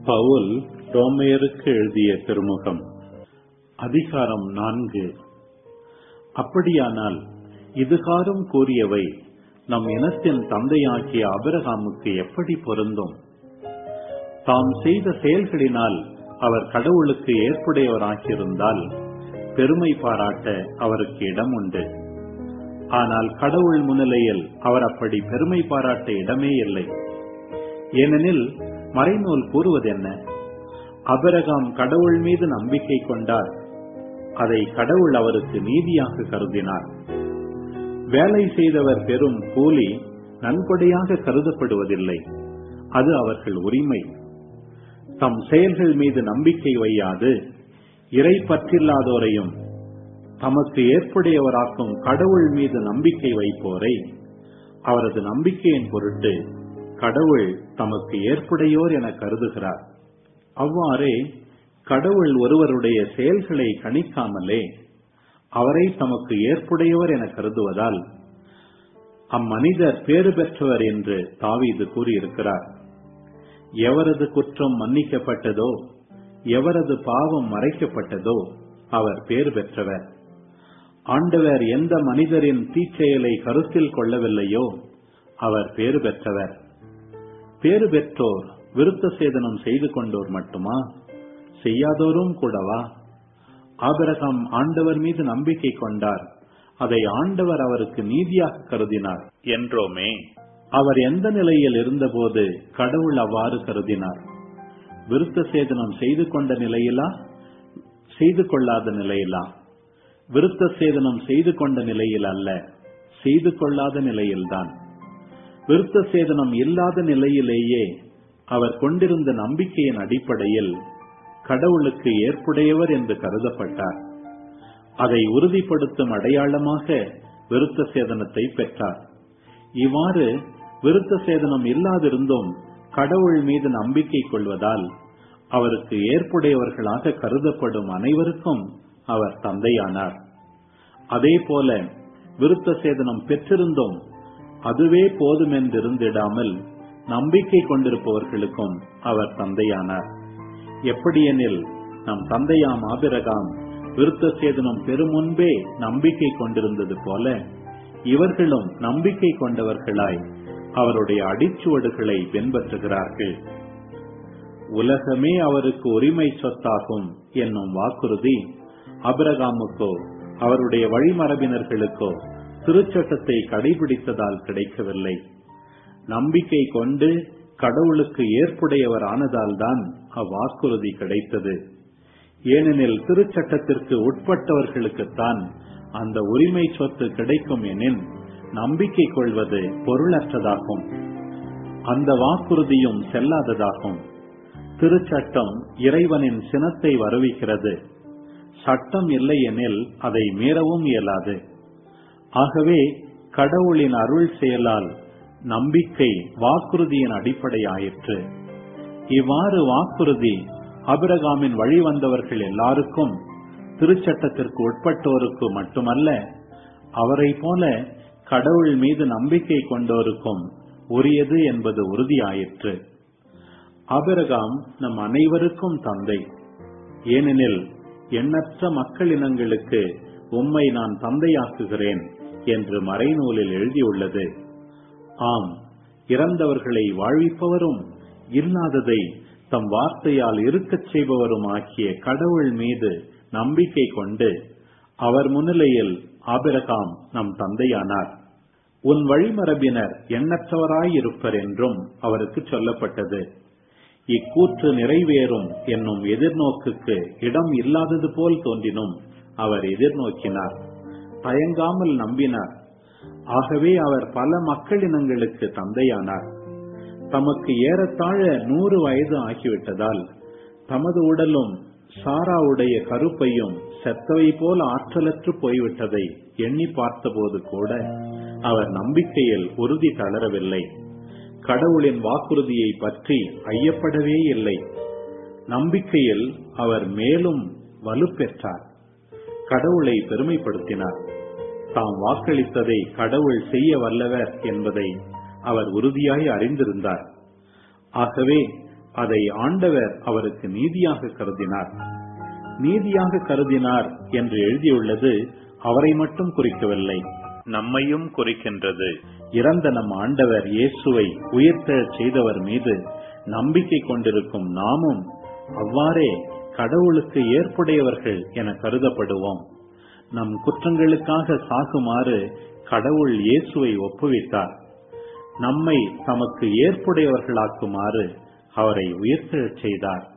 பவுல் ரோமையருக்கு எழுதிய திருமுகம் அதிகாரம் நான்கு அப்படியானால் இதுகாரும் கூறியவை நம் இனத்தின் தந்தையாகிய அபிரகாமுக்கு எப்படி பொருந்தும் தாம் செய்த செயல்களினால் அவர் கடவுளுக்கு ஏற்புடையவராகியிருந்தால் பெருமை பாராட்ட அவருக்கு இடம் உண்டு ஆனால் கடவுள் முன்னிலையில் அவர் அப்படி பெருமை பாராட்ட இடமே இல்லை ஏனெனில் மறைநூல் கூறுவதென்ன அபிரகாம் கடவுள் மீது நம்பிக்கை கொண்டார் அதை கடவுள் அவருக்கு நீதியாக கருதினார் வேலை செய்தவர் பெறும் கூலி நன்கொடையாக கருதப்படுவதில்லை அது அவர்கள் உரிமை தம் செயல்கள் மீது நம்பிக்கை வையாது இறை பற்றில்லாதோரையும் தமக்கு ஏற்புடையவராக்கும் கடவுள் மீது நம்பிக்கை வைப்போரை அவரது நம்பிக்கையின் பொருட்டு கடவுள் தமக்கு ஏற்புடையோர் என கருதுகிறார் அவ்வாறே கடவுள் ஒருவருடைய செயல்களை கணிக்காமலே அவரை தமக்கு ஏற்புடையவர் என கருதுவதால் அம்மனிதர் பேறு பெற்றவர் என்று தாவீது கூறியிருக்கிறார் எவரது குற்றம் மன்னிக்கப்பட்டதோ எவரது பாவம் மறைக்கப்பட்டதோ அவர் பேறு பெற்றவர் ஆண்டவர் எந்த மனிதரின் தீச்செயலை கருத்தில் கொள்ளவில்லையோ அவர் பேறு பெற்றவர் பேறு பெற்றோர் விருத்த சேதனம் செய்து கொண்டோர் மட்டுமா செய்யாதோரும் கூடவா ஆபிரகாம் ஆண்டவர் மீது நம்பிக்கை கொண்டார் அதை ஆண்டவர் அவருக்கு நீதியாக கருதினார் என்றோமே அவர் எந்த நிலையில் இருந்தபோது கடவுள் அவ்வாறு கருதினார் விருத்த சேதனம் செய்து கொண்ட நிலையிலா செய்து கொள்ளாத நிலையிலா விருத்த சேதனம் செய்து கொண்ட நிலையில் அல்ல செய்து கொள்ளாத நிலையில்தான் விருத்த சேதனம் இல்லாத நிலையிலேயே அவர் கொண்டிருந்த நம்பிக்கையின் அடிப்படையில் கடவுளுக்கு ஏற்புடையவர் என்று கருதப்பட்டார் அதை உறுதிப்படுத்தும் அடையாளமாக விருத்த சேதனத்தை பெற்றார் இவ்வாறு விருத்த சேதனம் இல்லாதிருந்தும் கடவுள் மீது நம்பிக்கை கொள்வதால் அவருக்கு ஏற்புடையவர்களாக கருதப்படும் அனைவருக்கும் அவர் தந்தையானார் அதே போல விருத்த சேதனம் பெற்றிருந்தும் அதுவே போதுமென்றிருந்திடாமல் நம்பிக்கை கொண்டிருப்பவர்களுக்கும் அவர் தந்தையானார் எப்படியெனில் நம் தந்தையாம் ஆபிரகாம் விருத்த சேதனம் பெரும் முன்பே நம்பிக்கை கொண்டிருந்தது போல இவர்களும் நம்பிக்கை கொண்டவர்களாய் அவருடைய அடிச்சுவடுகளை பின்பற்றுகிறார்கள் உலகமே அவருக்கு உரிமை சொத்தாகும் என்னும் வாக்குறுதி அபிரகாமுக்கோ அவருடைய வழிமரபினர்களுக்கோ திருச்சட்டத்தை கடைபிடித்ததால் கிடைக்கவில்லை நம்பிக்கை கொண்டு கடவுளுக்கு ஏற்புடையவர் ஆனதால்தான் அவ்வாக்குறுதி கிடைத்தது ஏனெனில் திருச்சட்டத்திற்கு உட்பட்டவர்களுக்குத்தான் அந்த உரிமை சொத்து கிடைக்கும் எனின் நம்பிக்கை கொள்வது பொருளற்றதாகும் அந்த வாக்குறுதியும் செல்லாததாகும் திருச்சட்டம் இறைவனின் சினத்தை வருவிக்கிறது சட்டம் இல்லை எனில் அதை மீறவும் இயலாது ஆகவே கடவுளின் அருள் செயலால் நம்பிக்கை வாக்குறுதியின் அடிப்படையாயிற்று இவ்வாறு வாக்குறுதி அபிரகாமின் வழி வந்தவர்கள் எல்லாருக்கும் திருச்சட்டத்திற்கு உட்பட்டோருக்கு மட்டுமல்ல அவரை போல கடவுள் மீது நம்பிக்கை கொண்டோருக்கும் உரியது என்பது உறுதியாயிற்று அபிரகாம் நம் அனைவருக்கும் தந்தை ஏனெனில் எண்ணற்ற மக்களினங்களுக்கு உம்மை நான் தந்தையாக்குகிறேன் என்று மறைநூலில் எழுதியுள்ளது ஆம் இறந்தவர்களை வாழ்விப்பவரும் இல்லாததை தம் வார்த்தையால் இருக்கச் செய்பவரும் ஆகிய கடவுள் மீது நம்பிக்கை கொண்டு அவர் முன்னிலையில் ஆபிரகாம் நம் தந்தையானார் உன் வழிமரபினர் எண்ணற்றவராயிருப்பர் என்றும் அவருக்கு சொல்லப்பட்டது இக்கூற்று நிறைவேறும் என்னும் எதிர்நோக்குக்கு இடம் இல்லாதது போல் தோன்றினும் அவர் எதிர்நோக்கினார் தயங்காமல் நம்பினார் ஆகவே அவர் பல மக்களினங்களுக்கு தந்தையானார் தமக்கு ஏறத்தாழ நூறு வயது ஆகிவிட்டதால் தமது உடலும் சாராவுடைய கருப்பையும் செத்தவை போல ஆற்றலற்று போய்விட்டதை எண்ணி பார்த்தபோது கூட அவர் நம்பிக்கையில் உறுதி தளரவில்லை கடவுளின் வாக்குறுதியை பற்றி ஐயப்படவே இல்லை நம்பிக்கையில் அவர் மேலும் வலுப்பெற்றார் கடவுளை பெருமைப்படுத்தினார் தாம் வாக்களித்ததை கடவுள் செய்ய வல்லவர் என்பதை அவர் உறுதியாய் அறிந்திருந்தார் ஆகவே அதை ஆண்டவர் அவருக்கு நீதியாக கருதினார் நீதியாக கருதினார் என்று எழுதியுள்ளது அவரை மட்டும் குறிக்கவில்லை நம்மையும் குறிக்கின்றது இறந்த நம் ஆண்டவர் இயேசுவை உயிர்த்தெழச் செய்தவர் மீது நம்பிக்கை கொண்டிருக்கும் நாமும் அவ்வாறே கடவுளுக்கு ஏற்புடையவர்கள் என கருதப்படுவோம் நம் குற்றங்களுக்காக சாகுமாறு கடவுள் இயேசுவை ஒப்புவித்தார் நம்மை தமக்கு ஏற்புடையவர்களாக்குமாறு அவரை உயிர்த்தெழச் செய்தார்